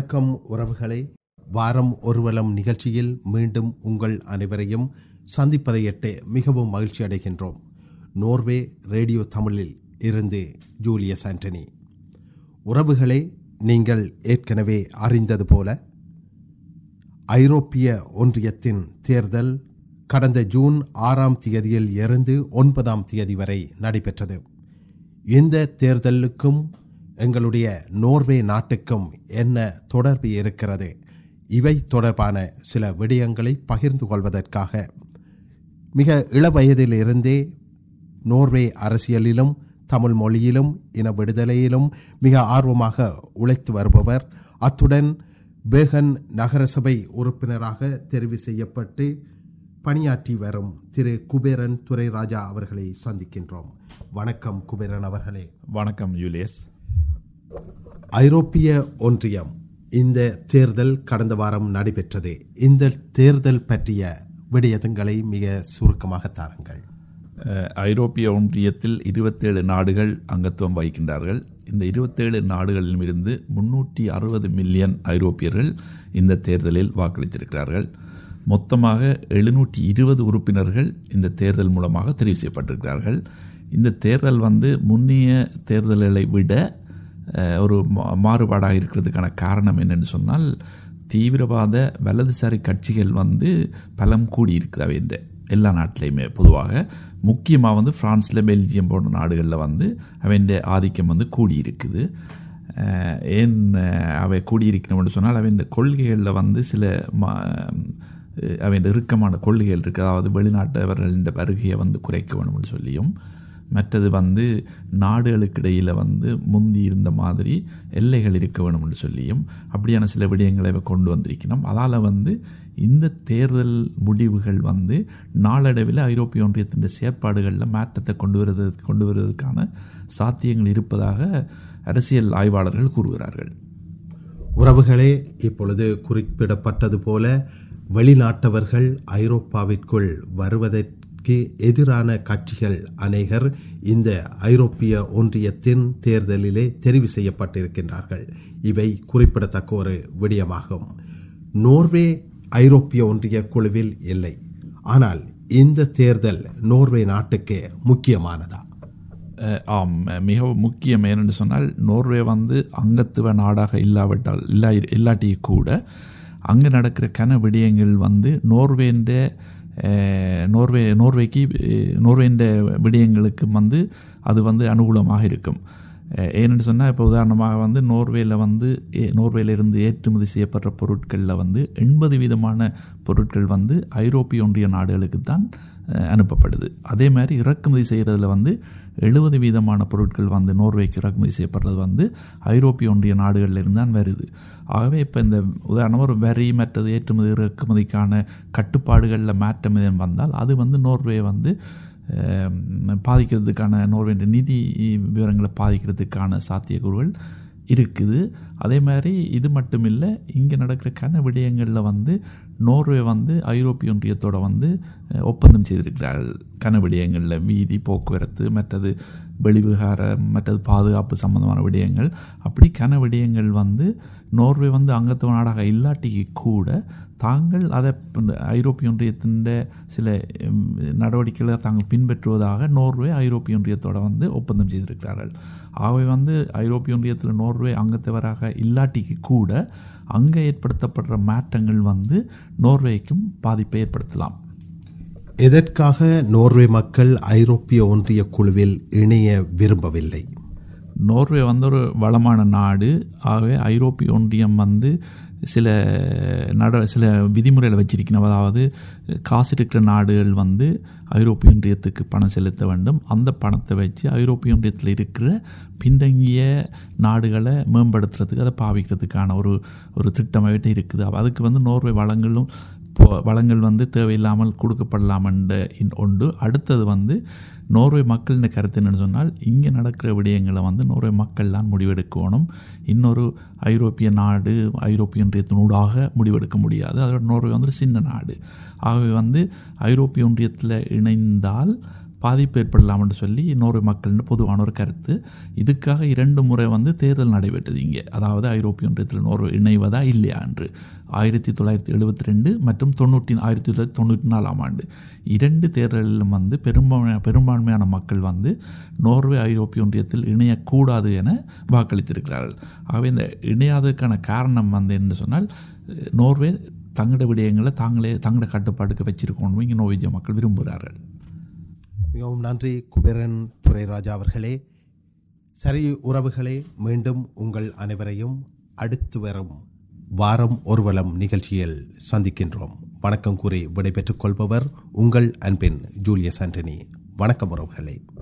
வணக்கம் உறவுகளே வாரம் ஒருவலம் நிகழ்ச்சியில் மீண்டும் உங்கள் அனைவரையும் சந்திப்பதையிட்டு மிகவும் மகிழ்ச்சி அடைகின்றோம் நோர்வே ரேடியோ தமிழில் இருந்து ஜூலியஸ் ஆண்டனி உறவுகளே நீங்கள் ஏற்கனவே அறிந்தது போல ஐரோப்பிய ஒன்றியத்தின் தேர்தல் கடந்த ஜூன் ஆறாம் தேதியில் இருந்து ஒன்பதாம் தேதி வரை நடைபெற்றது இந்த தேர்தலுக்கும் எங்களுடைய நோர்வே நாட்டுக்கும் என்ன தொடர்பு இருக்கிறது இவை தொடர்பான சில விடயங்களை பகிர்ந்து கொள்வதற்காக மிக இளவயதிலிருந்தே நோர்வே அரசியலிலும் தமிழ் மொழியிலும் இன விடுதலையிலும் மிக ஆர்வமாக உழைத்து வருபவர் அத்துடன் பேகன் நகரசபை உறுப்பினராக தெரிவு செய்யப்பட்டு பணியாற்றி வரும் திரு குபேரன் துரைராஜா அவர்களை சந்திக்கின்றோம் வணக்கம் குபேரன் அவர்களே வணக்கம் யூலியஸ் ஐரோப்பிய ஒன்றியம் இந்த தேர்தல் கடந்த வாரம் நடைபெற்றது இந்த தேர்தல் பற்றிய விடயங்களை மிக சுருக்கமாக தாருங்கள் அஹ், ஐரோப்பிய ஒன்றியத்தில் இருபத்தேழு நாடுகள் அங்கத்துவம் வகிக்கின்றார்கள் இந்த இருபத்தேழு நாடுகளிலும் இருந்து முன்னூற்றி அறுபது மில்லியன் ஐரோப்பியர்கள் இந்த தேர்தலில் வாக்களித்திருக்கிறார்கள் மொத்தமாக எழுநூற்றி இருபது உறுப்பினர்கள் இந்த தேர்தல் மூலமாக தெரிவு செய்யப்பட்டிருக்கிறார்கள் இந்த தேர்தல் வந்து முன்னைய தேர்தல்களை விட அஹ், ஒரு மா- மாறுபாடாக இருக்கிறதுக்கான காரணம் என்னன்னு சொன்னால் தீவிரவாத வலதுசாரி கட்சிகள் வந்து பலம் கூடியிருக்குது அவைன்ற எல்லா நாட்டிலையுமே பொதுவாக முக்கியமாக வந்து ஃப்ரான்ஸில் பெல்ஜியம் போன்ற நாடுகளில் வந்து அவன் ஆதிக்கம் வந்து கூடியிருக்குது அஹ், ஏன் அஹ், அவை கூடியிருக்கணும்னு சொன்னால் அவன் கொள்கைகளில் வந்து சில மா அவன் இறுக்கமான கொள்கைகள் இருக்குது அதாவது வெளிநாட்டவர்களின் வருகையை வந்து குறைக்க வேணும்னு சொல்லியும் மற்றது வந்து நாடுகளுக்கு இடையில் வந்து முந்தி இருந்த மாதிரி எல்லைகள் இருக்க வேணும்னு சொல்லியும் அப்படியான சில விடயங்களை இவ கொண்டு வந்திருக்கணும் அதால் வந்து இந்த தேர்தல் முடிவுகள் வந்து நாளடைவில் ஐரோப்பிய ஒன்றியத்தின் செயற்பாடுகளில் மாற்றத்தை கொண்டு வருவது கொண்டு வருவதற்கான சாத்தியங்கள் இருப்பதாக அரசியல் ஆய்வாளர்கள் கூறுகிறார்கள் உறவுகளே இப்பொழுது குறிப்பிடப்பட்டது போல வெளிநாட்டவர்கள் ஐரோப்பாவிற்குள் வருவதற்கு எதிரான கட்சிகள் அநேகர் இந்த ஐரோப்பிய ஒன்றியத்தின் தேர்தலிலே தெரிவு செய்யப்பட்டிருக்கின்றார்கள் இவை குறிப்பிடத்தக்க ஒரு விடயமாகும் நோர்வே ஐரோப்பிய ஒன்றிய குழுவில் இல்லை ஆனால் இந்த தேர்தல் நோர்வே நாட்டுக்கு முக்கியமானதா அஹ் ஆம் மிகவும் முக்கியம் ஏனென்று சொன்னால் நோர்வே வந்து அங்கத்துவ நாடாக இல்லாவிட்டால் இல்லா இல்லாட்டிய கூட அங்கே நடக்கிற கன விடயங்கள் வந்து நோர்வேண்ட அஹ், நோர்வே நோர்வேக்கு அஹ், நோர்வேண்ட விடயங்களுக்கு வந்து அது வந்து அனுகூலமாக இருக்கும் அஹ், ஏனென்று சொன்னால் இப்போ உதாரணமாக வந்து நோர்வேல வந்து ஏ- நோர்வேலிருந்து ஏற்றுமதி செய்யப்படுற பொருட்களில் வந்து எண்பது விதமான பொருட்கள் வந்து ஐரோப்பிய ஒன்றிய நாடுகளுக்கு தான் அஹ், அனுப்பப்படுது அதே மாதிரி இறக்குமதி செய்கிறதுல வந்து எழுபது வீதமான பொருட்கள் வந்து நோர்வேக்கு இறக்குமதி செய்யப்படுறது வந்து ஐரோப்பிய ஒன்றிய நாடுகளில் இருந்து தான் வருது ஆகவே இப்போ இந்த உதாரணமாக ஒரு வரி மற்றது ஏற்றுமதி இறக்குமதிக்கான கட்டுப்பாடுகளில் மாற்றம் எதுவும் வந்தால் அது வந்து நோர்வே வந்து அஹ், பாதிக்கிறதுக்கான நோர்வேண்ட நிதி விவரங்களை பாதிக்கிறதுக்கான சாத்தியக்கூறுகள் இருக்குது அதே மாதிரி இது மட்டும் இல்லை இங்கே நடக்கிற கன விடயங்களில் வந்து நோர்வே வந்து ஐரோப்பிய ஒன்றியத்தோட வந்து அஹ், ஒப்பந்தம் செய்திருக்கிறார்கள் கன விடயங்களில் வீதி போக்குவரத்து மற்றது வெளிவிகார மற்றது பாதுகாப்பு சம்பந்தமான விடயங்கள் அப்படி கன விடயங்கள் வந்து நோர்வே வந்து அங்கத்துவ நாடாக இல்லாட்டிக்கு கூட தாங்கள் அதை இந்த ஐரோப்பிய ஒன்றியத்தின் சில உம், நடவடிக்கைகளை தாங்கள் பின்பற்றுவதாக நோர்வே ஐரோப்பிய ஒன்றியத்தோட வந்து ஒப்பந்தம் செய்திருக்கிறார்கள் ஆகவே வந்து ஐரோப்பிய ஒன்றியத்தில் நோர்வே அங்கத்தவராக இல்லாட்டிக்கு கூட அங்கே ஏற்படுத்தப்படுற மாற்றங்கள் வந்து நோர்வேக்கும் பாதிப்பை ஏற்படுத்தலாம் எதற்காக நோர்வே மக்கள் ஐரோப்பிய ஒன்றிய குழுவில் இணைய விரும்பவில்லை நோர்வே வந்து ஒரு வளமான நாடு ஆகவே ஐரோப்பிய ஒன்றியம் வந்து சில நட சில விதிமுறைகளை வச்சிருக்கணும் அதாவது காசு இருக்கிற நாடுகள் வந்து ஐரோப்பிய ஒன்றியத்துக்கு பணம் செலுத்த வேண்டும் அந்த பணத்தை வச்சு ஐரோப்பிய ஒன்றியத்தில் இருக்கிற பின்தங்கிய நாடுகளை மேம்படுத்துறதுக்கு அதை பாவிக்கிறதுக்கான ஒரு ஒரு திட்டமாகவே இருக்குது அப்ப அதுக்கு வந்து நோர்வே வளங்களும் போ- வளங்கள் வந்து தேவையில்லாமல் கொடுக்கப்படலாம் என்ற இன் ஒன்று அடுத்தது வந்து நோர்வே மக்களின் கருத்து என்னன்னு சொன்னால் இங்கே நடக்கிற விடயங்களை வந்து நோர்வே மக்கள் தான் முடிவெடுக்கணும் இன்னொரு ஐரோப்பிய நாடு ஐரோப்பிய ஒன்றியத்தினூடாக முடிவெடுக்க முடியாது அதோட நோர்வே வந்து ஒரு சின்ன நாடு ஆகவே வந்து ஐரோப்பிய ஒன்றியத்தில் இணைந்தால் பாதிப்பு ஏற்படலாம் என்று சொல்லி நோர்வே மக்கள்னு பொதுவான ஒரு கருத்து இதுக்காக இரண்டு முறை வந்து தேர்தல் நடைபெற்றது இங்கே அதாவது ஐரோப்பிய ஒன்றியத்தில் நோர்வே இணைவதா இல்லையா என்று ஆயிரத்தி தொள்ளாயிரத்தி எழுபத்தி ரெண்டு மற்றும் தொண்ணூற்றி ஆயிரத்தி தொள்ளாயிரத்தி தொண்ணூற்றி நாலாம் ஆண்டு இரண்டு தேர்தலிலும் வந்து பெரும்பான்மையான பெரும்பான்மையான மக்கள் வந்து நோர்வே ஐரோப்பிய ஒன்றியத்தில் இணையக்கூடாது என வாக்களித்திருக்கிறார்கள் ஆகவே இந்த இணையாததுக்கான காரணம் வந்து என்ன சொன்னால் நோர்வே தங்களோட விடயங்களை தாங்களே தங்களோட கட்டுப்பாட்டுக்கு வச்சிருக்கணும் இங்கே நோவேஜிய மக்கள் விரும்புகிறார்கள் மிகவும் நன்றி குபேரன் துரைராஜா அவர்களே சரி உறவுகளே மீண்டும் உங்கள் அனைவரையும் அடுத்து வரும் வாரம் ஒருவலம் நிகழ்ச்சியில் சந்திக்கின்றோம் வணக்கம் கூறி விடைபெற்றுக் கொள்பவர் உங்கள் அன்பின் ஜூலியஸ் ஆண்டனி வணக்கம் உறவுகளே